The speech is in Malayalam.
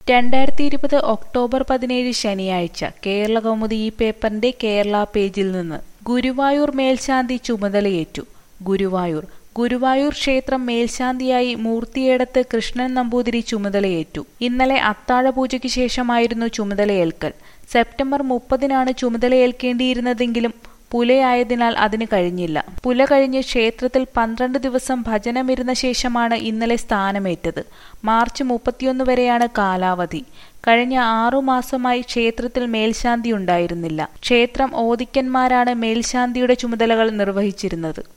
രണ്ടായിരത്തി ഇരുപത് ഒക്ടോബർ പതിനേഴ് ശനിയാഴ്ച കേരള കൗമുദി ഈ പേപ്പറിന്റെ കേരള പേജിൽ നിന്ന് ഗുരുവായൂർ മേൽശാന്തി ചുമതലയേറ്റു ഗുരുവായൂർ ഗുരുവായൂർ ക്ഷേത്രം മേൽശാന്തിയായി മൂർത്തിയേടത്ത് കൃഷ്ണൻ നമ്പൂതിരി ചുമതലയേറ്റു ഇന്നലെ അത്താഴപൂജയ്ക്ക് ശേഷമായിരുന്നു ചുമതലയേൽക്കൽ സെപ്റ്റംബർ മുപ്പതിനാണ് ചുമതലയേൽക്കേണ്ടിയിരുന്നതെങ്കിലും പുലയായതിനാൽ അതിന് കഴിഞ്ഞില്ല പുല കഴിഞ്ഞ് ക്ഷേത്രത്തിൽ പന്ത്രണ്ട് ദിവസം ഭജനമിരുന്ന ശേഷമാണ് ഇന്നലെ സ്ഥാനമേറ്റത് മാർച്ച് മുപ്പത്തിയൊന്ന് വരെയാണ് കാലാവധി കഴിഞ്ഞ ആറു മാസമായി ക്ഷേത്രത്തിൽ മേൽശാന്തി ഉണ്ടായിരുന്നില്ല ക്ഷേത്രം ഓദിക്കന്മാരാണ് മേൽശാന്തിയുടെ ചുമതലകൾ നിർവഹിച്ചിരുന്നത്